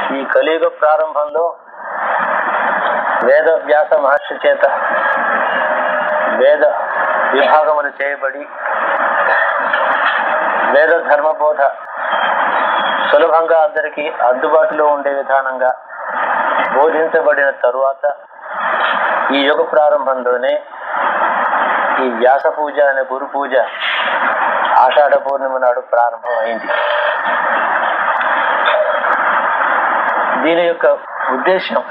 ఈ కలియుగ ప్రారంభంలో వేద వ్యాస మహర్షి చేత వేద విభాగములు చేయబడి వేద ధర్మబోధ సులభంగా అందరికీ అందుబాటులో ఉండే విధానంగా బోధించబడిన తరువాత ఈ యుగ ప్రారంభంలోనే ఈ వ్యాస పూజ అనే గురు పూజ ఆషాఢ పూర్ణిమ నాడు ప్రారంభమైంది దీని యొక్క ఉద్దేశం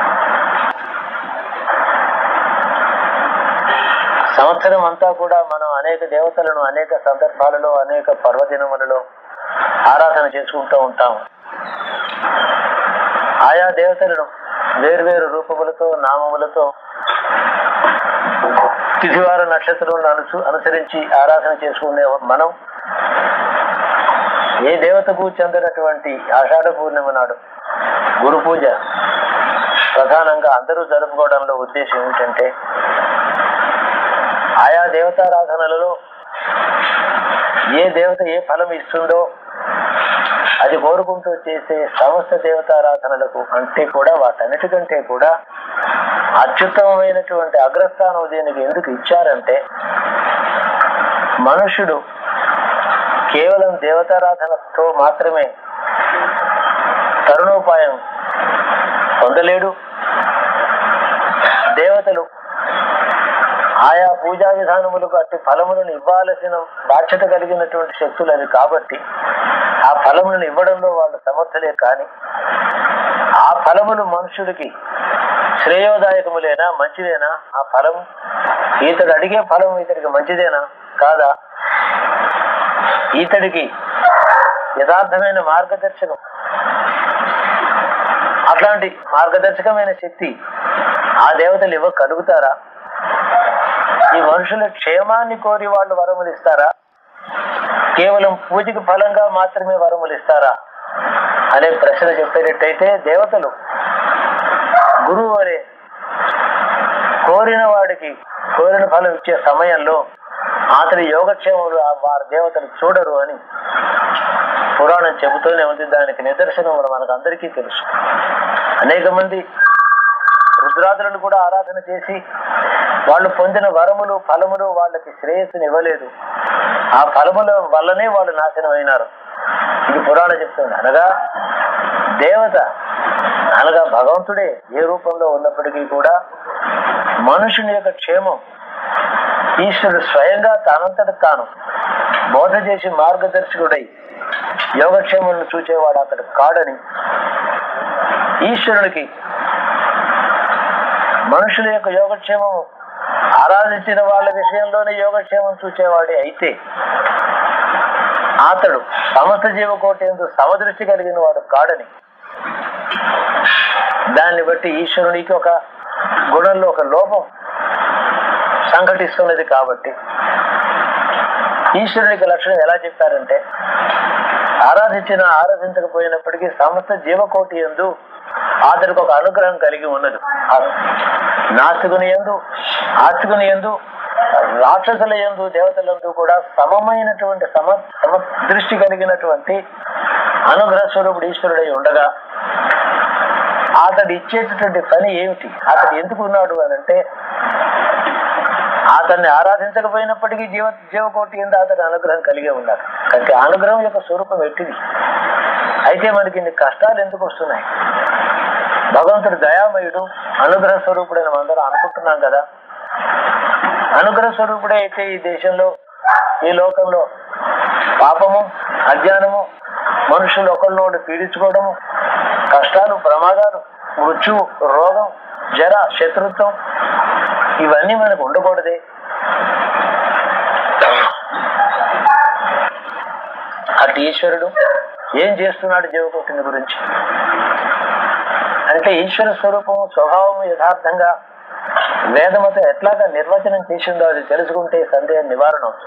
సంవత్సరం అంతా కూడా మనం అనేక దేవతలను అనేక సందర్భాలలో అనేక పర్వదినములలో ఆరాధన చేసుకుంటూ ఉంటాం ఆయా దేవతలను వేర్వేరు రూపములతో నామములతో తిథివార నక్షత్రములను అనుసు అనుసరించి ఆరాధన చేసుకునే మనం ఏ దేవతకు చెందినటువంటి ఆషాఢ పూర్ణిమ నాడు గురు పూజ ప్రధానంగా అందరూ జరుపుకోవడంలో ఉద్దేశం ఏమిటంటే ఆయా దేవతారాధనలలో ఏ దేవత ఏ ఫలం ఇస్తుందో అది కోరుకుంటూ చేసే సమస్త దేవతారాధనలకు అంటే కూడా వాటన్నిటికంటే కూడా అత్యుత్తమమైనటువంటి అగ్రస్థానం దీనికి ఎందుకు ఇచ్చారంటే మనుషుడు కేవలం దేవతారాధనతో మాత్రమే తరుణోపాయం పొందలేడు దేవతలు ఆయా పూజా విధానములకు అట్టి ఫలములను ఇవ్వాల్సిన బాధ్యత కలిగినటువంటి శక్తులు అవి కాబట్టి ఆ ఫలములను ఇవ్వడంలో వాళ్ళు సమర్థలే కాని ఆ ఫలములు మనుషుడికి శ్రేయోదాయకములేనా మంచిదేనా ఆ ఫలం ఈతడు అడిగే ఫలం ఇతడికి మంచిదేనా కాదా ఈతడికి యథార్థమైన మార్గదర్శకం అట్లాంటి మార్గదర్శకమైన శక్తి ఆ దేవతలు ఇవ్వగలుగుతారా ఈ మనుషుల క్షేమాన్ని కోరి వాళ్ళు వరములు ఇస్తారా కేవలం పూజకి ఫలంగా మాత్రమే వరములు ఇస్తారా అనే ప్రశ్న చెప్పేటట్టయితే దేవతలు గురువు అనే కోరిన వాడికి కోరిన ఫలం ఇచ్చే సమయంలో అతని యోగక్షేమములు ఆ వారి దేవతలు చూడరు అని పురాణం చెబుతూనే ఉంది దానికి నిదర్శనం మనకు అందరికీ తెలుసు అనేక మంది రుద్రాదులను కూడా ఆరాధన చేసి వాళ్ళు పొందిన వరములు ఫలములు వాళ్ళకి శ్రేయస్సుని ఇవ్వలేదు ఆ ఫలముల వల్లనే వాళ్ళు నాశనం అయినారు ఇది పురాణం చెప్తుంది అనగా దేవత అనగా భగవంతుడే ఏ రూపంలో ఉన్నప్పటికీ కూడా మనుషుని యొక్క క్షేమం ఈశ్వరుడు స్వయంగా తానంతట తాను బోధ చేసి మార్గదర్శకుడై యోగక్షేమాలను చూచేవాడు అతడు కాడని ఈశ్వరునికి మనుషుల యొక్క యోగక్షేమం ఆరాధించిన వాళ్ళ విషయంలోనే యోగక్షేమం చూచేవాడే అయితే అతడు సమస్త జీవకోటి ఎందు సమదృష్టి కలిగిన వాడు కాడని దాన్ని బట్టి ఈశ్వరునికి ఒక గుణంలో ఒక లోపం సంఘటిస్తున్నది కాబట్టి ఈశ్వరునికి లక్షణం ఎలా చెప్పారంటే ఆరాధించిన ఆరాధించకపోయినప్పటికీ సమస్త జీవకోటి ఎందు అతడికి ఒక అనుగ్రహం కలిగి ఉన్నది నాస్తికుని ఎందు ఆస్తికుని ఎందు రాక్షసుల ఎందు దేవతలందు కూడా సమమైనటువంటి సమ సమ దృష్టి కలిగినటువంటి అనుగ్రహ స్వరూపుడు ఈశ్వరుడై ఉండగా అతడు ఇచ్చేటటువంటి పని ఏమిటి అతడు ఎందుకు ఉన్నాడు అని అంటే అతన్ని ఆరాధించకపోయినప్పటికీ జీవ జీవకోటి ఎందు అతని అనుగ్రహం కలిగే ఉన్నాడు కాబట్టి అనుగ్రహం యొక్క స్వరూపం ఎట్టిది అయితే మనకి ఇన్ని కష్టాలు ఎందుకు వస్తున్నాయి భగవంతుడు దయామయుడు అనుగ్రహ స్వరూపుడని మనందరం అనుకుంటున్నాం కదా అనుగ్రహ స్వరూపుడే అయితే ఈ దేశంలో ఈ లోకంలో పాపము అజ్ఞానము మనుషులు ఒకరినోడు పీడించుకోవడము కష్టాలు ప్రమాదాలు మృత్యు రోగం జర శత్రుత్వం ఇవన్నీ మనకు ఉండకూడదే అటు ఈశ్వరుడు ఏం చేస్తున్నాడు జీవకోటిని గురించి అంటే ఈశ్వర స్వరూపము స్వభావము యథార్థంగా వేదమత ఎట్లాగా నిర్వచనం చేసిందో అది తెలుసుకుంటే సందేహం నివారణ అవుతుంది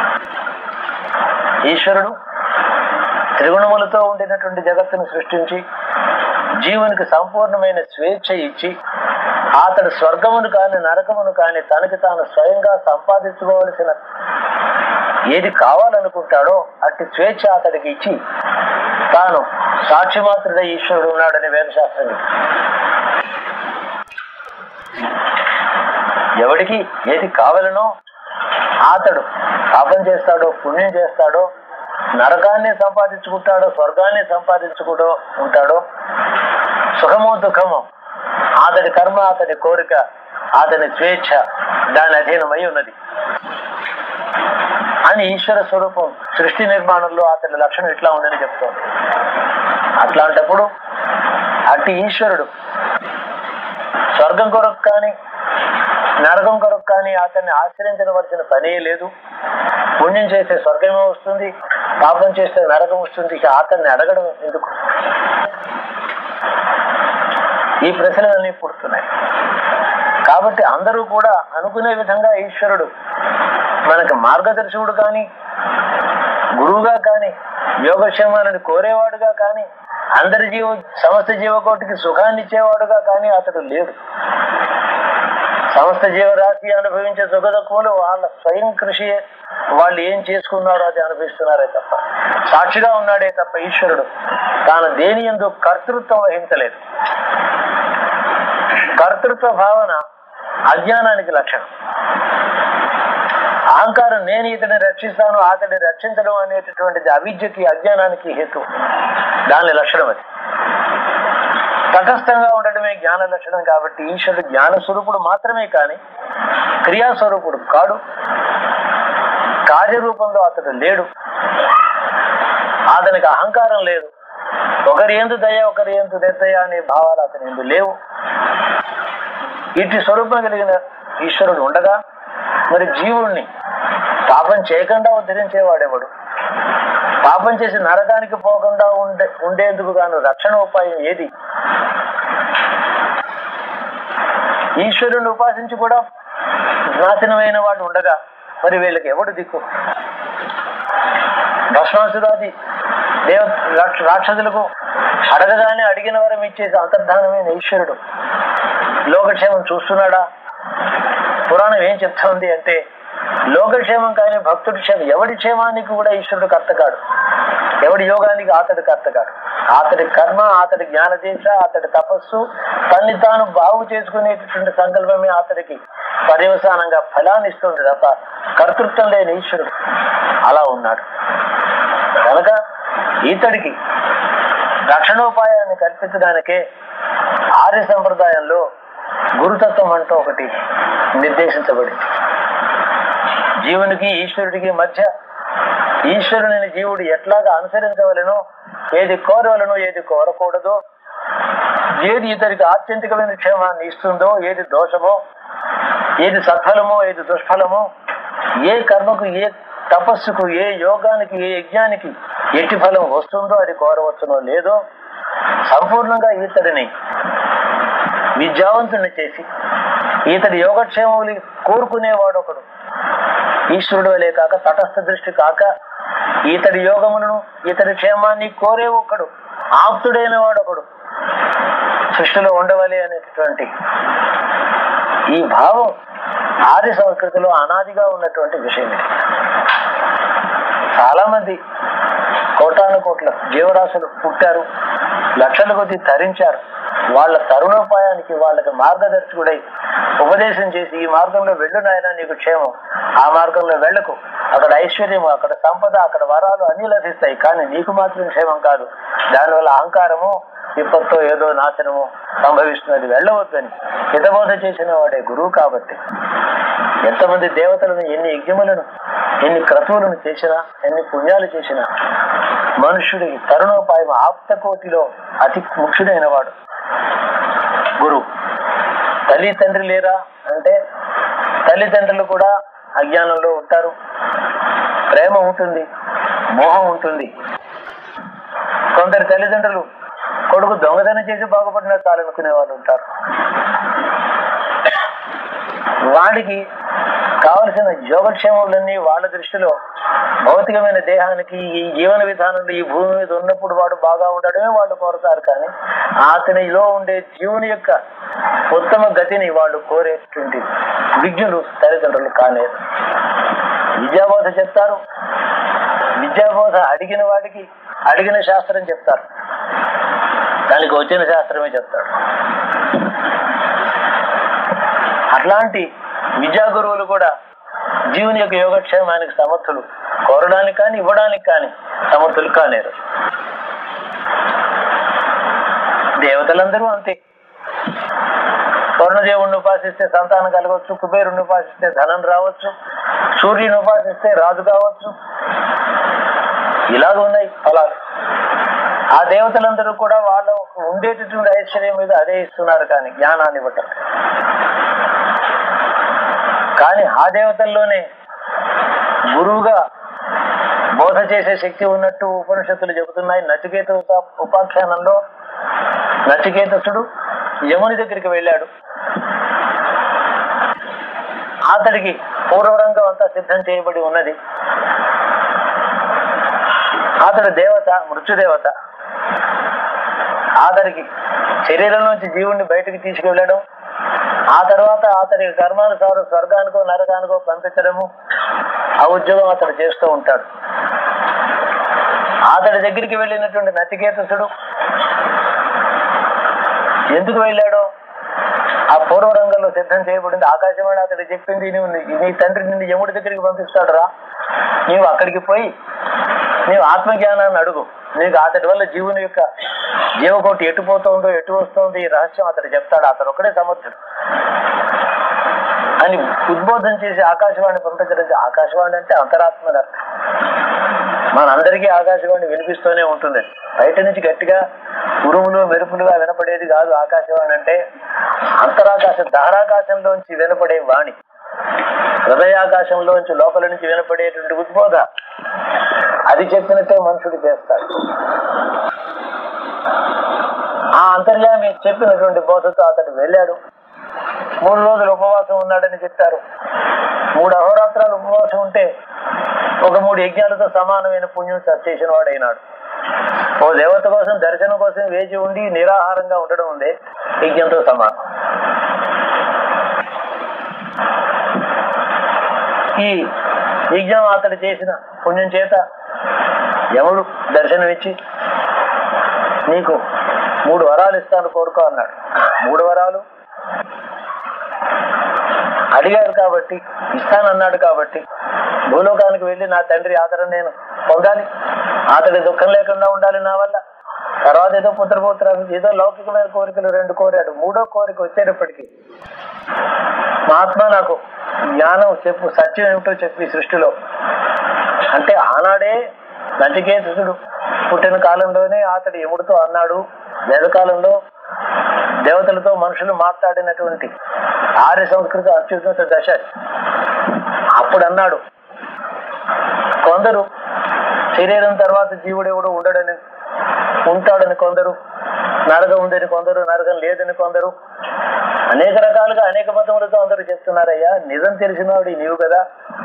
ఈశ్వరుడు త్రిగుణములతో ఉండినటువంటి జగత్తును సృష్టించి జీవునికి సంపూర్ణమైన స్వేచ్ఛ ఇచ్చి అతడు స్వర్గమును కాని నరకమును కాని తనకి తాను స్వయంగా సంపాదించుకోవలసిన ఏది కావాలనుకుంటాడో అట్టి స్వేచ్ఛ అతడికి ఇచ్చి తాను సాక్షి మాత్రుడే ఈశ్వరుడు ఉన్నాడని వేదశాస్త్రం చెప్తుంది. ఎవడికి ఏది కావాలనో అతడు పాపం చేస్తాడో పుణ్యం చేస్తాడో నరకాన్ని సంపాదించుకుంటాడో స్వర్గాన్ని సంపాదించుకుంటూ ఉంటాడో సుఖమో దుఃఖమో అతడి కర్మ అతడి కోరిక అతని స్వేచ్ఛ దాని అధీనమై ఉన్నది అని ఈశ్వర స్వరూపం సృష్టి నిర్మాణంలో అతని లక్షణం ఇట్లా ఉందని చెప్తోంది అట్లాంటప్పుడు అట్టి ఈశ్వరుడు స్వర్గం కొరకు కానీ నరకం కొరకు కానీ అతన్ని ఆశ్రయించవలసిన పనే లేదు పుణ్యం చేస్తే స్వర్గమే వస్తుంది పాపం చేస్తే నరకం వస్తుంది ఇక అతన్ని అడగడం ఎందుకు ఈ ప్రశ్నలన్నీ పుడుతున్నాయి కాబట్టి అందరూ కూడా అనుకునే విధంగా ఈశ్వరుడు మనకు మార్గదర్శకుడు కానీ గురువుగా కానీ యోగక్షేమాలను కోరేవాడుగా కానీ అందరి జీవ సమస్త జీవకోటికి సుఖాన్ని ఇచ్చేవాడుగా కానీ అతడు లేడు సమస్త జీవరాశి అనుభవించే సుఖ దుఃఖములు వాళ్ళ స్వయం కృషి వాళ్ళు ఏం చేసుకున్నారో అది అనుభవిస్తున్నారే తప్ప సాక్షిగా ఉన్నాడే తప్ప ఈశ్వరుడు తాను దేని ఎందు కర్తృత్వం వహించలేదు కర్తృత్వ భావన అజ్ఞానానికి లక్షణం అహంకారం నేను ఇతడిని రక్షిస్తాను అతడిని రక్షించడం అనేటటువంటిది అవిద్యకి అజ్ఞానానికి హేతు దాని లక్షణం అది తటస్థంగా ఉండటమే జ్ఞాన లక్షణం కాబట్టి ఈశ్వరుడు జ్ఞాన స్వరూపుడు మాత్రమే కాని క్రియాస్వరూపుడు కాడు కార్యరూపంలో అతడు లేడు అతనికి అహంకారం లేదు ఒకరి ఎందు దయ ఒకరి ఎందు నిర్దయ అనే భావాలు అతని ఎందు లేవు ఇటు స్వరూపం కలిగిన ఈశ్వరుడు ఉండగా మరి జీవుణ్ణి పాపం చేయకుండా ఉద్ధరించేవాడెవడు పాపం చేసి నరకానికి పోకుండా ఉండే ఉండేందుకు గాను రక్షణ ఉపాయం ఏది ఈశ్వరుని ఉపాసించి కూడా నాశనమైన వాడు ఉండగా మరి వీళ్ళకి ఎవడు దిక్కు భస్మాసురాది దేవ రాక్ష- రాక్షసులకు అడగగానే అడిగిన వరం ఇచ్చేసి అంతర్ధానమైన ఈశ్వరుడు లోకక్షేమం చూస్తున్నాడా పురాణం ఏం చెప్తోంది అంటే లోకక్షేమం కానీ భక్తుడి క్షేమం ఎవడి క్షేమానికి కూడా ఈశ్వరుడు కర్త కాడు ఎవడి యోగానికి అతడు కర్త కాడు అతడి కర్మ అతడి జ్ఞానదేశ అతడి తపస్సు తన్ని తాను బాగు చేసుకునేటటువంటి సంకల్పమే అతడికి పర్యవసానంగా ఫలాన్ని ఇస్తుంది తప్ప కర్తృత్వం లేని ఈశ్వరుడు అలా ఉన్నాడు కనుక ఇతడికి రక్షణోపాయాన్ని కల్పించడానికే ఆర్య సంప్రదాయంలో గురుతత్వం అంటూ ఒకటి నిర్దేశించబడింది జీవునికి ఈశ్వరుడికి మధ్య ఈశ్వరుని జీవుడు ఎట్లాగా అనుసరించవలెనో ఏది కోరవలనో ఏది కోరకూడదో ఏది ఇతరికి ఆత్యంతికమైన క్షేమాన్ని ఇస్తుందో ఏది దోషమో ఏది సత్ఫలమో ఏది దుష్ఫలమో ఏ కర్మకు ఏ తపస్సుకు ఏ యోగానికి ఏ యజ్ఞానికి ఎట్టి ఫలం వస్తుందో అది కోరవచ్చునో లేదో సంపూర్ణంగా ఇతడిని విద్యావంతుని చేసి ఇతడి యోగక్షేమములు కోరుకునేవాడు ఒకడు ఈశ్వరుడు వలే కాక తటస్థ దృష్టి కాక ఇతడి యోగములను ఇతడి క్షేమాన్ని కోరే ఒకడు ఆప్తుడైన వాడు ఒకడు సృష్టిలో ఉండవలే అనేటటువంటి ఈ భావం ఆర్య సంస్కృతిలో అనాదిగా ఉన్నటువంటి విషయం ఇది చాలా మంది కోటాను కోట్ల జీవరాశులు పుట్టారు లక్షల కొద్ది తరించారు వాళ్ళ తరుణోపాయానికి వాళ్ళకి మార్గదర్శకుడై ఉపదేశం చేసి ఈ మార్గంలో వెళ్ళు నాయన నీకు క్షేమం ఆ మార్గంలో వెళ్ళకు అక్కడ ఐశ్వర్యము అక్కడ సంపద అక్కడ వరాలు అన్ని లభిస్తాయి కానీ నీకు మాత్రం క్షేమం కాదు దానివల్ల అహంకారము విపత్తు ఏదో నాశనము సంభవిస్తున్నది వెళ్ళవద్దని హితబోధ చేసిన వాడే గురువు కాబట్టి ఎంతమంది దేవతలను ఎన్ని యజ్ఞములను ఎన్ని క్రతువులను చేసినా ఎన్ని పుణ్యాలు చేసినా మనుష్యుడికి తరుణోపాయం ఆప్త కోటిలో అతి ముఖ్యుడైన వాడు గురువు తల్లి తండ్రి లేరా అంటే తల్లిదండ్రులు కూడా అజ్ఞానంలో ఉంటారు ప్రేమ ఉంటుంది మోహం ఉంటుంది కొందరు తల్లిదండ్రులు కొడుకు దొంగతనం చేసి బాగుపడినా చాలనుకునే వాళ్ళు ఉంటారు వాడికి కావలసిన యోగక్షేమములన్నీ వాళ్ళ దృష్టిలో భౌతికమైన దేహానికి ఈ జీవన విధానంలో ఈ భూమి మీద ఉన్నప్పుడు వాడు బాగా ఉండడమే వాళ్ళు కోరుతారు కానీ అతనిలో ఉండే జీవుని యొక్క ఉత్తమ గతిని వాళ్ళు కోరేటువంటి విజ్ఞులు తల్లిదండ్రులు కాలేదు విద్యాబోధ చెప్తారు విద్యాబోధ అడిగిన వాడికి అడిగిన శాస్త్రం చెప్తారు దానికి వచ్చిన శాస్త్రమే చెప్తాడు అట్లాంటి విద్యా గురువులు కూడా జీవుని యొక్క యోగక్షేమానికి సమర్థులు కోరడానికి కానీ ఇవ్వడానికి కానీ సమర్థులు కాలేరు దేవతలందరూ అంతే వరుణదేవుడిని ఉపాసిస్తే సంతానం కలగవచ్చు కుబేరుని ఉపాసిస్తే ధనం రావచ్చు సూర్యుని ఉపాసిస్తే రాజు కావచ్చు ఇలాగ ఉన్నాయి ఫలాలు ఆ దేవతలందరూ కూడా వాళ్ళ ఉండేటటువంటి ఐశ్వర్యం మీద అదే ఇస్తున్నారు కానీ జ్ఞానాన్ని ఇవ్వటం కానీ ఆ దేవతల్లోనే గురువుగా బోధ చేసే శక్తి ఉన్నట్టు ఉపనిషత్తులు చెబుతున్నాయి నచికేత ఉప- ఉపాఖ్యానంలో నచికేతసుడు యముని దగ్గరికి వెళ్ళాడు అతడికి పూర్వరంగం అంతా సిద్ధం చేయబడి ఉన్నది అతడు దేవత మృత్యుదేవత అతడికి శరీరం నుంచి జీవుణ్ణి బయటకు తీసుకువెళ్ళడం ఆ తర్వాత అతడి కర్మానుసారం స్వర్గానికో నరకానికో పంపించడము ఆ ఉద్యోగం అతడు చేస్తూ ఉంటాడు అతడి దగ్గరికి వెళ్ళినటువంటి నచికేతసుడు ఎందుకు వెళ్ళాడో ఆ పూర్వరంగంలో సిద్ధం చేయబడింది ఆకాశవాణి అతడు చెప్పింది నువ్వు నీ- నీ తండ్రి నిన్ను యముడి దగ్గరికి పంపిస్తాడు రా నీవు అక్కడికి పోయి నీవు ఆత్మజ్ఞానాన్ని అడుగు నీకు అతడి వల్ల జీవుని యొక్క జీవకోటి ఎటు పోతుందో ఎటు వస్తుందో ఈ రహస్యం అతడు చెప్తాడు అతడు ఒకడే సమర్థుడు అని ఉద్బోధన చేసి ఆకాశవాణి పంపించడం ఆకాశవాణి అంటే అంతరాత్మ అని అర్థం మనందరికీ ఆకాశవాణి వినిపిస్తూనే ఉంటుంది బయట నుంచి గట్టిగా ఉరుములు మెరుపులుగా వినపడేది కాదు ఆకాశవాణి అంటే అంతరాకాశ ధారాకాశంలోంచి వినపడే వాణి హృదయాకాశంలోంచి లోపల నుంచి వినపడేటువంటి ఉద్బోధ అది చెప్పినట్టే మనుషుడు చేస్తాడు ఆ అంతర్యామి చెప్పినటువంటి బోధతో అతడు వెళ్ళాడు మూడు రోజులు ఉపవాసం ఉన్నాడని చెప్పారు మూడు అహోరాత్రాలు ఉపవాసం ఉంటే ఒక మూడు యజ్ఞాలతో సమానమైన పుణ్యం చేసిన వాడైనాడు ఓ దేవత కోసం దర్శనం కోసం వేచి ఉండి నిరాహారంగా ఉండడం ఉందే యజ్ఞంతో సమానం ఈ యజ్ఞం అతడు చేసిన పుణ్యం చేత యముడు దర్శనమిచ్చి నీకు మూడు వరాలు ఇస్తాను కోరుకో అన్నాడు మూడు వరాలు అడిగాడు కాబట్టి ఇస్తానన్నాడు కాబట్టి భూలోకానికి వెళ్ళి నా తండ్రి ఆదరణ నేను పొందాలి అతడి దుఃఖం లేకుండా ఉండాలి నా వల్ల తర్వాత ఏదో పుత్రపుత్ర ఏదో లౌకికమైన కోరికలు రెండు కోరాడు మూడో కోరిక వచ్చేటప్పటికి మహాత్మా నాకు జ్ఞానం చెప్పు సత్యం ఏమిటో చెప్పి సృష్టిలో అంటే ఆనాడే నచికేతుడు పుట్టిన కాలంలోనే అతడు యముడితో అన్నాడు వేదకాలంలో దేవతలతో మనుషులు మాట్లాడినటువంటి ఆర్య సంస్కృతి అత్యున్నత దశ అప్పుడు అన్నాడు కొందరు శరీరం తర్వాత జీవుడు ఎవడు ఉండడని ఉంటాడని కొందరు నరకం ఉందని కొందరు నరకం లేదని కొందరు అనేక రకాలుగా అనేక మతములతో అందరూ చెప్తున్నారయ్యా నిజం తెలిసినవాడు నీవు కదా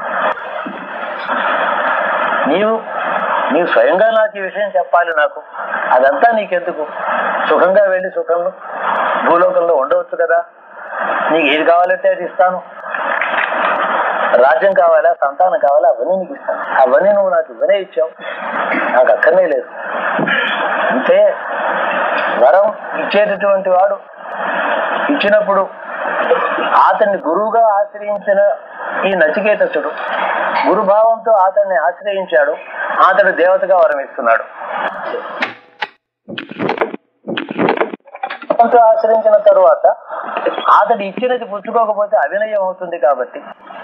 నీవు నీవు స్వయంగా నాకు ఈ విషయం చెప్పాలి నాకు అదంతా నీకెందుకు సుఖంగా వెళ్ళి సుఖంలో భూలోకంలో ఉండవచ్చు కదా నీకు ఏది కావాలంటే అది ఇస్తాను రాజ్యం కావాలా సంతానం కావాలా అవన్నీ నీకు ఇస్తాను అవన్నీ నువ్వు నాకు ఇవ్వనే ఇచ్చావు నాకు అక్కర్నే లేదు అంటే వరం ఇచ్చేటటువంటి వాడు ఇచ్చినప్పుడు అతన్ని గురువుగా ఆశ్రయించిన ఈ నచికేతసుడు గురుభావంతో అతన్ని ఆశ్రయించాడు అతడు దేవతగా వరం ఇస్తున్నాడు భగవంతుడు ఆశ్రయించిన తరువాత అతడు ఇచ్చినది పుచ్చుకోకపోతే అవినయం అవుతుంది కాబట్టి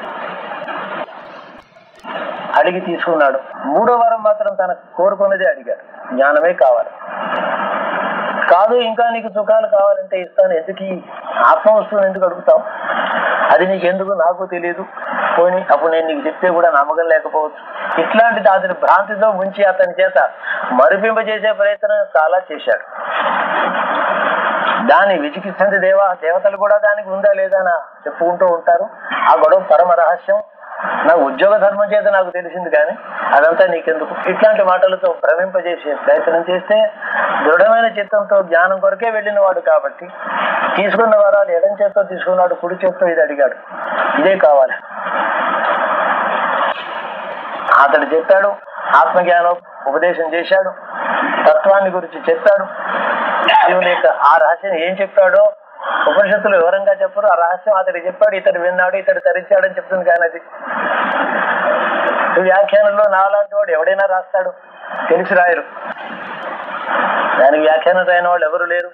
అడిగి తీసుకున్నాడు మూడో వారం మాత్రం తన కోరుకున్నదే అడిగాడు జ్ఞానమే కావాలి కాదు ఇంకా నీకు సుఖాలు కావాలంటే ఇస్తాను ఎందుకు ఈ ఆత్మ వస్తువుని ఎందుకు అడుగుతావు అది నీకు ఎందుకు నాకు తెలియదు పోని అప్పుడు నేను నీకు చెప్తే కూడా నమ్మకం లేకపోవచ్చు ఇట్లాంటిది అతని భ్రాంతితో ముంచి అతని చేత మరిపింపజేసే ప్రయత్నం చాలా చేశాడు దాని విచికిత్సంది దేవా దేవతలు కూడా దానికి ఉందా లేదా అని చెప్పుకుంటూ ఉంటారు ఆ గొడవ పరమ రహస్యం నా ఉద్యోగ ధర్మం చేత నాకు తెలిసింది కానీ అదంతా నీకెందుకు ఇట్లాంటి మాటలతో భ్రమింపజేసే ప్రయత్నం చేస్తే దృఢమైన చిత్తంతో జ్ఞానం కొరకే వెళ్ళిన వాడు కాబట్టి తీసుకున్న వరాలు ఎడం చేత్తో తీసుకున్నాడు కుడి చేత్తో ఇది అడిగాడు ఇదే కావాలి అతడు చెప్పాడు ఆత్మజ్ఞానం ఉపదేశం చేశాడు తత్వాన్ని గురించి చెప్పాడు శివుని యొక్క ఆ రహస్యం ఏం చెప్పాడో ఉపనిషత్తులు వివరంగా చెప్పరు ఆ రహస్యం అతడు చెప్పాడు ఇతడు విన్నాడు ఇతడు తరించాడని చెప్తుంది కానీ అది ఈ వ్యాఖ్యానంలో నాలాంటి వాడు ఎవడైనా రాస్తాడు తెలిసి రాయరు దానికి వ్యాఖ్యానం రాయని వాళ్ళు ఎవరు లేరు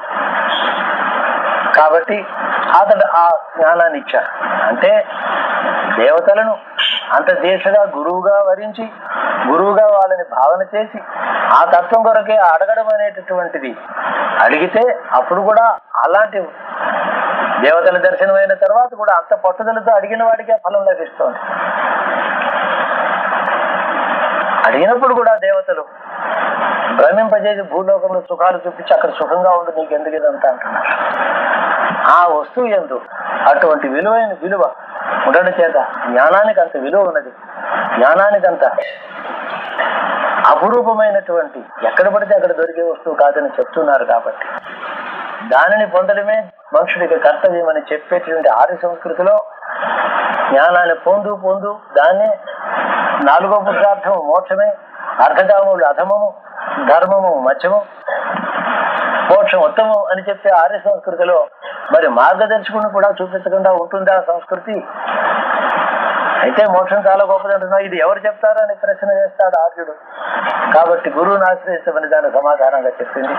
కాబట్టి అతడు ఆ జ్ఞానాన్ని ఇచ్చాడు అంటే దేవతలను అంత దీక్షగా గురువుగా వరించి గురువుగా వాళ్ళని భావన చేసి ఆ తత్వం కొరకే అడగడం అనేటటువంటిది అడిగితే అప్పుడు కూడా అలాంటి దేవతల దర్శనమైన తర్వాత కూడా అంత పట్టుదలతో అడిగిన వాడికే ఫలం లభిస్తోంది అడిగినప్పుడు కూడా దేవతలు భ్రమింపజేసి భూలోకంలో సుఖాలు చూపించి అక్కడ సుఖంగా ఉండు నీకు ఎందుకు ఇదంతా అంటున్నారు ఆ వస్తువు ఎందు అటువంటి విలువైన విలువ ఉండడం చేత జ్ఞానానికి అంత విలువ ఉన్నది జ్ఞానానికి అంత అపురూపమైనటువంటి ఎక్కడ పడితే అక్కడ దొరికే వస్తువు కాదని చెప్తున్నారు కాబట్టి దానిని పొందడమే మనుషుడికి కర్తవ్యం అని చెప్పేటువంటి ఆర్య సంస్కృతిలో జ్ఞానాన్ని పొందు పొందు దాన్నే నాలుగో పురుషార్థము మోక్షమే అర్ధకాములు అధమము ధర్మము మధ్యము మోక్షం ఉత్తమం అని చెప్పే ఆర్య సంస్కృతిలో మరి మార్గదర్శకుని కూడా చూపించకుండా ఉంటుందా ఆ సంస్కృతి అయితే మోక్షం చాలా గొప్పది అంటున్నా ఇది ఎవరు చెప్తారో అని ప్రశ్న చేస్తాడు ఆర్యుడు కాబట్టి గురువుని ఆశ్రయించమని దాని సమాధానంగా చెప్పింది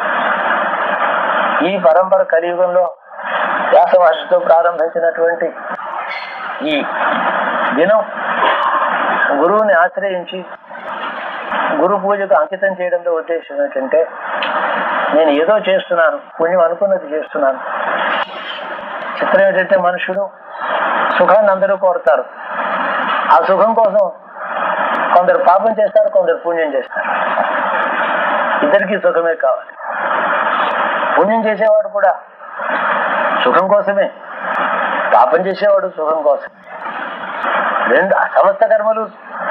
ఈ పరంపర కలియుగంలో వ్యాస భాషతో ప్రారంభించినటువంటి ఈ దినం గురువుని ఆశ్రయించి గురు పూజకు అంకితం చేయడంలో ఉద్దేశం ఏంటంటే నేను ఏదో చేస్తున్నాను పుణ్యం అనుకున్నది చేస్తున్నాను చిత్రం ఏంటంటే మనుషుడు సుఖాన్ని అందరూ కోరుతారు ఆ సుఖం కోసం కొందరు పాపం చేస్తారు కొందరు పుణ్యం చేస్తారు ఇద్దరికి సుఖమే కావాలి పుణ్యం చేసేవాడు కూడా సుఖం కోసమే పాపం చేసేవాడు సుఖం కోసం రెండు సమస్త కర్మలు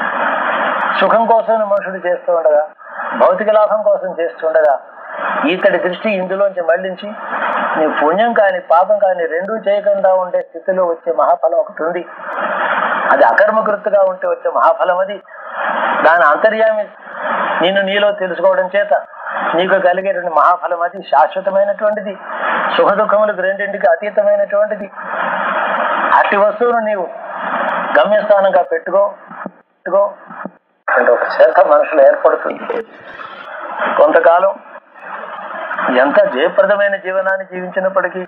సుఖం కోసం మనుషుడు చేస్తూ ఉండగా భౌతిక లాభం కోసం చేస్తుండగా ఇతడి దృష్టి ఇందులోంచి మళ్లించి నీ పుణ్యం కాని పాపం కాని రెండూ చేయకుండా ఉండే స్థితిలో వచ్చే మహాఫలం ఒకటి ఉంది అది అకర్మకృతిగా ఉంటే వచ్చే మహాఫలం అది దాని అంతర్యామి నేను నీలో తెలుసుకోవడం చేత నీకు కలిగేటువంటి మహాఫలం అది శాశ్వతమైనటువంటిది సుఖ దుఃఖములకు రెండింటికి అతీతమైనటువంటిది అట్టి వస్తువును నీవు గమ్యస్థానంగా పెట్టుకో పెట్టుకో అంటే ఒక శ్రద్ధ మనుషులు ఏర్పడుతుంది కొంతకాలం ఎంత జయప్రదమైన జీవనాన్ని జీవించినప్పటికీ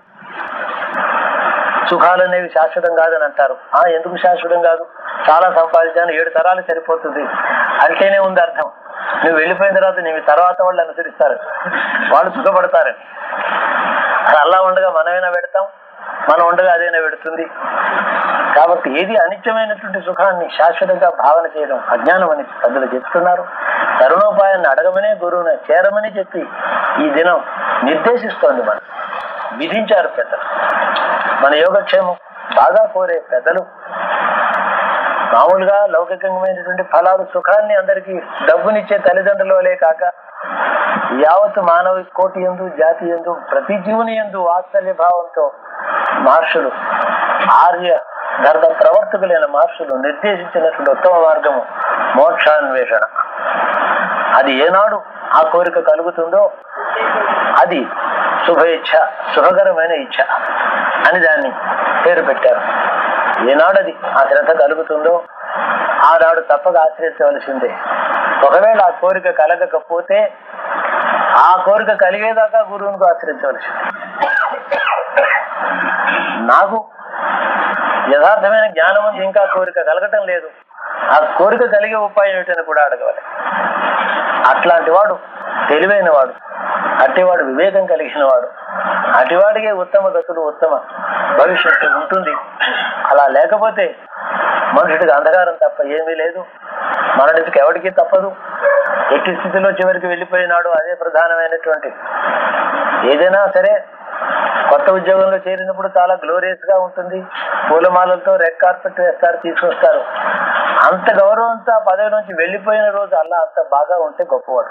సుఖాలు అనేవి శాశ్వతం కాదని అంటారు ఆ ఎందుకు శాశ్వతం కాదు చాలా సంపాదించాను ఏడు తరాలు సరిపోతుంది అంటేనే ఉంది అర్థం నువ్వు వెళ్ళిపోయిన తర్వాత నీవు తర్వాత వాళ్ళు అనుసరిస్తారు వాళ్ళు సుఖపడతారు అది అలా ఉండగా మనమైనా పెడతాం మనం ఉండగా అదైనా పెడుతుంది కాబట్టి ఏది అనిత్యమైనటువంటి సుఖాన్ని శాశ్వతంగా భావన చేయడం అజ్ఞానం అని పెద్దలు చెప్తున్నారు తరుణోపాయాన్ని అడగమనే గురువుని చేరమని చెప్పి ఈ దినం నిర్దేశిస్తోంది మనం విధించారు పెద్దలు మన యోగక్షేమం బాగా కోరే పెద్దలు మామూలుగా లౌకికమైనటువంటి ఫలాలు సుఖాన్ని అందరికీ డబ్బునిచ్చే తల్లిదండ్రుల వలే కాక యావత్ మానవ కోటి ఎందు జాతి ఎందు ప్రతి జీవుని ఎందు వాత్సల్య భావంతో మహర్షులు ఆర్య ధర్మ ప్రవర్తకులైన మహర్షులు నిర్దేశించినటువంటి ఉత్తమ మార్గము మోక్షాన్వేషణ అది ఏనాడు ఆ కోరిక కలుగుతుందో అది శుభ ఇచ్ఛ సుఖకరమైన ఇచ్ఛ అని దాన్ని పేరు పెట్టారు ఏనాడు అది ఆ శ్రద్ధ కలుగుతుందో ఆనాడు తప్పక ఆశ్రయించవలసిందే ఒకవేళ ఆ కోరిక కలగకపోతే ఆ కోరిక కలిగేదాకా గురువునికి ఆశ్రయించవలసిందే నాకు యథార్థమైన జ్ఞానం ఉంది ఇంకా కోరిక కలగటం లేదు ఆ కోరిక కలిగే ఉపాయం ఏమిటని కూడా అడగవాలి అట్లాంటి వాడు తెలివైన వాడు అట్టివాడు వివేకం కలిగిన వాడు అటివాడికే ఉత్తమ గతులు ఉత్తమ భవిష్యత్తు ఉంటుంది అలా లేకపోతే మనుషుడికి అంధకారం తప్ప ఏమీ లేదు మరణించక ఎవరికి తప్పదు ఎట్టి స్థితిలో చివరికి వెళ్ళిపోయినాడు అదే ప్రధానమైనటువంటి ఏదైనా సరే కొత్త ఉద్యోగంలో చేరినప్పుడు చాలా గ్లోరియస్ గా ఉంటుంది పూలమాలలతో రెడ్ కార్పెట్ వేస్తారు తీసుకొస్తారు అంత గౌరవంతో ఆ పదవి నుంచి వెళ్ళిపోయిన రోజు అలా అంత బాగా ఉంటే గొప్పవాడు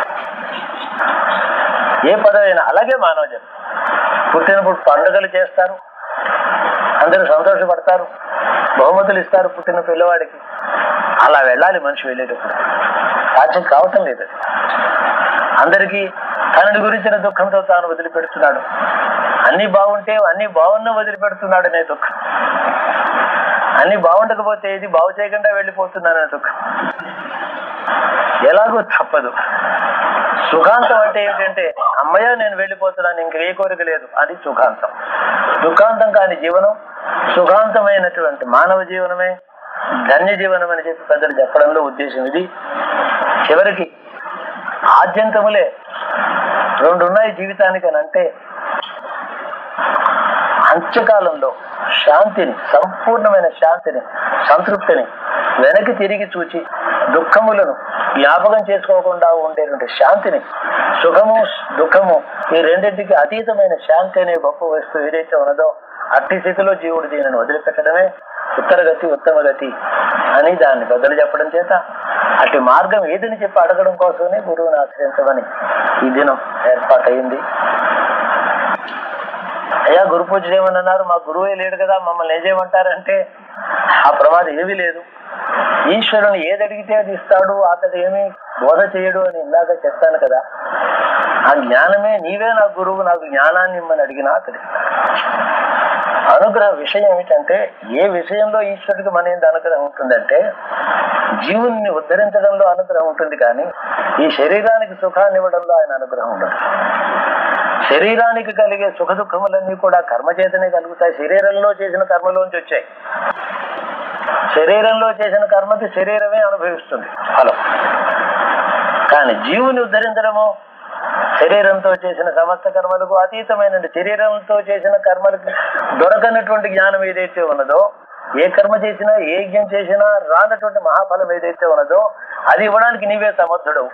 ఏ పదవి అయినా అలాగే మానవ జన్మ పుట్టినప్పుడు పండుగలు చేస్తారు అందరూ సంతోషపడతారు బహుమతులు ఇస్తారు పుట్టిన పిల్లవాడికి అలా వెళ్ళాలి మనిషి వెళ్ళేటప్పుడు సాధ్యం కావటం లేదు అది. అందరికీ తనని గురించిన దుఃఖంతో తాను వదిలిపెడుతున్నాడు అన్ని బాగుంటే అన్ని బాగున్నా వదిలిపెడుతున్నాడు అనే దుఃఖం అన్ని బాగుండకపోతే ఇది బాగు చేయకుండా వెళ్ళిపోతున్నాననే దుఃఖం ఎలాగో తప్పదు సుఖాంతం అంటే ఏంటంటే అమ్మయ్య నేను వెళ్ళిపోతున్నాను ఇంక ఏ కోరిక లేదు అది సుఖాంతం దుఃఖాంతం కాని జీవనం సుఖాంతమైనటువంటి మానవ జీవనమే ధన్య జీవనం అని చెప్పి పెద్దలు చెప్పడంలో ఉద్దేశం ఇది చివరికి ఆద్యంతములే రెండు ఉన్నాయి జీవితానికి అని అంటే అంత్యకాలంలో శాంతిని సంపూర్ణమైన శాంతిని సంతృప్తిని వెనక్కి తిరిగి చూచి దుఃఖములను జ్ఞాపకం చేసుకోకుండా ఉండేటువంటి శాంతిని సుఖము దుఃఖము ఈ రెండింటికి అతీతమైన శాంతి అనే గొప్ప వస్తువు ఏదైతే ఉన్నదో అట్టి స్థితిలో జీవుడు దీనిని వదిలిపెట్టడమే ఉత్తరగతి ఉత్తమ గతి అని దాన్ని బదులు చెప్పడం చేత అటు మార్గం ఏదని చెప్పి అడగడం కోసమే గురువుని ఆశ్రయించమని ఈ దినం ఏర్పాటైంది అయ్యా గురు పూజ చేయమని అన్నారు మా గురువే లేడు కదా మమ్మల్ని ఏం చేయమంటారంటే ఆ ప్రమాదం ఏమీ లేదు ఈశ్వరుని ఏది అడిగితే అది ఇస్తాడు అతడు ఏమీ బోధ చేయడు అని ఇందాక చెప్తాను కదా ఆ జ్ఞానమే నీవే నా గురువు నాకు జ్ఞానాన్ని ఇమ్మని అడిగినా అతడు ఇస్తాడు. అనుగ్రహ విషయం ఏమిటంటే ఏ విషయంలో ఈశ్వరుడికి మన ఏంది అనుగ్రహం ఉంటుందంటే జీవుని ఉద్ధరించడంలో అనుగ్రహం ఉంటుంది కానీ ఈ శరీరానికి సుఖాన్ని ఇవ్వడంలో ఆయన అనుగ్రహం ఉండదు శరీరానికి కలిగే సుఖ దుఃఖములన్నీ కూడా కర్మ చేతనే కలుగుతాయి శరీరంలో చేసిన కర్మలోంచి వచ్చాయి శరీరంలో చేసిన కర్మకి శరీరమే అనుభవిస్తుంది ఫలం కానీ జీవుని ఉద్ధరించడము శరీరంతో చేసిన సమస్త కర్మలకు అతీతమైన శరీరంతో చేసిన కర్మలకు దొరకనటువంటి జ్ఞానం ఏదైతే ఉన్నదో ఏ కర్మ చేసినా ఏ యజ్ఞం చేసినా రానటువంటి మహాఫలం ఏదైతే ఉన్నదో అది ఇవ్వడానికి నీవే సమర్థుడవు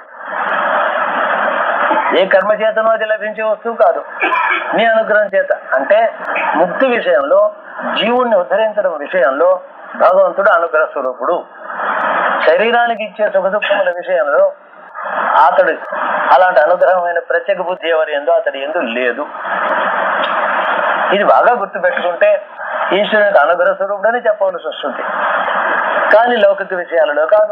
ఏ కర్మ చేతనో అది లభించే వస్తువు కాదు నీ అనుగ్రహం చేత అంటే ముక్తి విషయంలో జీవుణ్ణి ఉద్ధరించడం విషయంలో భగవంతుడు అనుగ్రహ స్వరూపుడు శరీరానికి ఇచ్చే సుఖ దుఃఖముల విషయంలో అతడు అలాంటి అనుగ్రహమైన ప్రత్యేక బుద్ధి ఎవరి ఎందో అతడి ఎందు లేదు ఇది బాగా గుర్తు పెట్టుకుంటే ఈశ్వరునికి అనుగ్రహ స్వరూపుడని చెప్పవలసి వస్తుంది కానీ లౌకిక విషయాలలో కాదు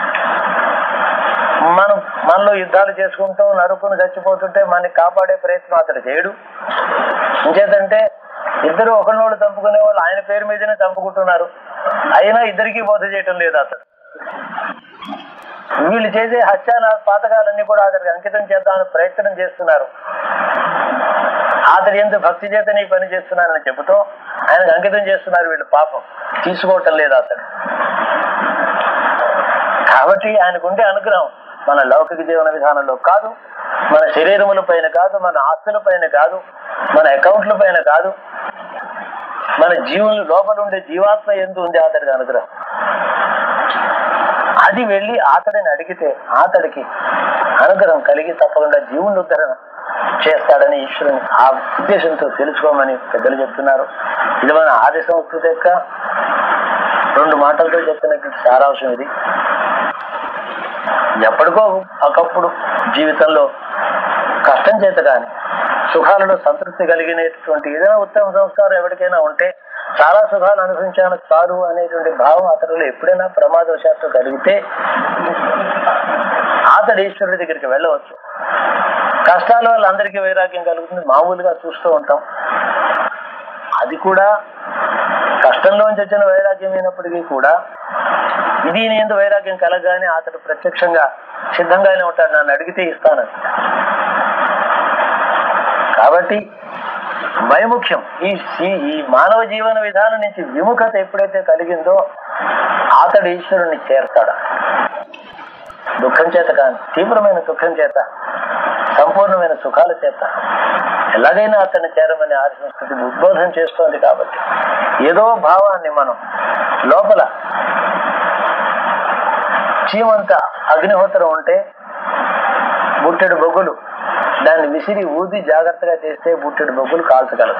మనం మనలో యుద్ధాలు చేసుకుంటూ నరుకుని చచ్చిపోతుంటే మనని కాపాడే ప్రయత్నం అతడు చేయడు ఇంచేతంటే ఇద్దరు ఒకరినోళ్ళు చంపుకునే వాళ్ళు ఆయన పేరు మీదనే చంపుకుంటున్నారు అయినా ఇద్దరికి బోధ చేయటం లేదు అతడు వీళ్ళు చేసే హత్యాన పాతకాలన్నీ కూడా అతనికి అంకితం చేద్దామని ప్రయత్నం చేస్తున్నారు అతడు ఎందుకు భక్తి చేత నీ పని చేస్తున్నానని చెబుతూ ఆయనకు అంకితం చేస్తున్నారు వీళ్ళు పాపం తీసుకోవటం లేదు అతడు కాబట్టి ఆయనకుండే అనుగ్రహం మన లౌకిక జీవన విధానంలో కాదు మన శరీరముల పైన కాదు మన ఆస్తుల పైన కాదు మన అకౌంట్ల పైన కాదు మన జీవుల లోపల ఉండే జీవాత్మ ఎందు ఉంది అతడికి అనుగ్రహం అది వెళ్ళి అతడిని అడిగితే అతడికి అనుగ్రహం కలిగి తప్పకుండా జీవుని ఉద్ధరణ చేస్తాడని ఈశ్వరుని ఆ ఉద్దేశంతో తెలుసుకోమని పెద్దలు చెప్తున్నారు ఇది మన ఆర్య సంస్కృతి యొక్క రెండు మాటలతో చెప్పినటువంటి సారాంశం ఇది ఎప్పటికో ఒకప్పుడు జీవితంలో కష్టం చేత కానీ సుఖాలలో సంతృప్తి కలిగినటువంటి ఏదైనా ఉత్తమ సంస్కారం ఎవరికైనా ఉంటే చాలా సుఖాలు అనుభవించాను చాలు అనేటువంటి భావం అతడిలో ఎప్పుడైనా ప్రమాదవశాత్తు కలిగితే అతడు ఈశ్వరుడి దగ్గరికి వెళ్ళవచ్చు కష్టాల వల్ల అందరికీ వైరాగ్యం కలుగుతుంది మామూలుగా చూస్తూ ఉంటాం అది కూడా కష్టంలోంచి వచ్చిన వైరాగ్యం అయినప్పటికీ కూడా ఇది నేను వైరాగ్యం కలగానే అతడు ప్రత్యక్షంగా సిద్ధంగానే ఉంటాడు నన్ను అడిగితే ఇస్తానని కాబట్టి వైముఖ్యం ఈ ఈ- ఈ మానవ జీవన విధానం నుంచి విముఖత ఎప్పుడైతే కలిగిందో అతడు ఈశ్వరుణ్ణి చేరతాడు దుఃఖం చేత కానీ తీవ్రమైన దుఃఖం చేత సంపూర్ణమైన సుఖాల చేత ఎలాగైనా అతన్ని చేరమని ఆర్య సంస్కృతి ఉద్బోధన చేస్తోంది కాబట్టి ఏదో భావాన్ని మనం లోపల చీమంత అగ్నిహోత్రం ఉంటే బుట్టెడు బొగ్గులు దాన్ని విసిరి ఊది జాగ్రత్తగా చేస్తే బుట్టెడు బొగ్గులు కాల్చగలదు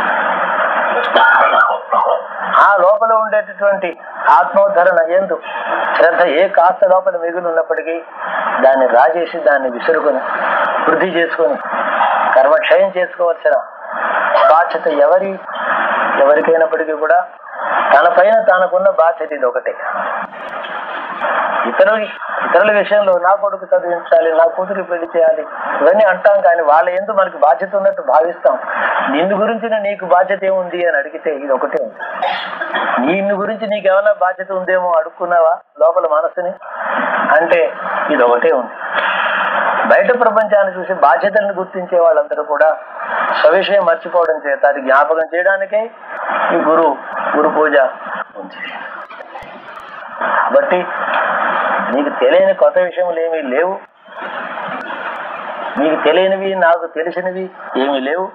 ఆ లోపల ఉండేటటువంటి ఆత్మోద్ధరణ ఎందు శ్రద్ధ ఏ కాస్త లోపల మిగులు ఉన్నప్పటికీ దాన్ని రాజేసి దాన్ని విసురుకొని వృద్ధి చేసుకొని కర్మక్షయం చేసుకోవాల్సిన బాధ్యత ఎవరి ఎవరికైనప్పటికీ కూడా తన పైన తనకున్న బాధ్యత ఇది ఒకటే ఇతరుల ఇతరుల విషయంలో నా కొడుకు చదివించాలి నా కూతురు పెళ్లి చేయాలి ఇవన్నీ అంటాం కానీ వాళ్ళ ఎందు మనకి బాధ్యత ఉన్నట్టు భావిస్తాం నిన్ను గురించిన నీకు బాధ్యత ఏముంది అని అడిగితే ఇది ఒకటే ఉంది నిన్ను గురించి నీకేమైనా బాధ్యత ఉందేమో అడుక్కున్నావా లోపల మనసుని అంటే ఇది ఒకటే ఉంది బయట ప్రపంచాన్ని చూసి బాధ్యతలను గుర్తించే వాళ్ళందరూ కూడా స్వవిషయం మర్చిపోవడం చేత అది జ్ఞాపకం చేయడానికే ఈ గురు గురు పూజ ఉంది కాబట్టి నీకు తెలియని కొత్త విషయములు ఏమీ లేవు నీకు తెలియనివి నాకు తెలిసినవి ఏమీ లేవు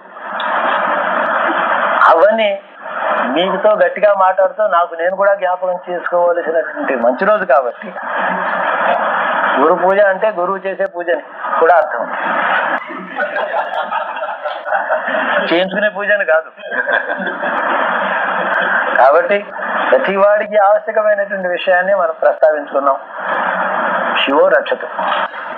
అవన్నీ మీకుతో గట్టిగా మాట్లాడుతూ నాకు నేను కూడా జ్ఞాపకం చేసుకోవలసినటువంటి మంచి రోజు కాబట్టి గురు పూజ అంటే గురువు చేసే పూజని కూడా అర్థం చేయించుకునే పూజని కాదు కాబట్టి ప్రతి వాడికి ఆవశ్యకమైనటువంటి విషయాన్ని మనం ప్రస్తావించుకున్నాం శివో రక్షతు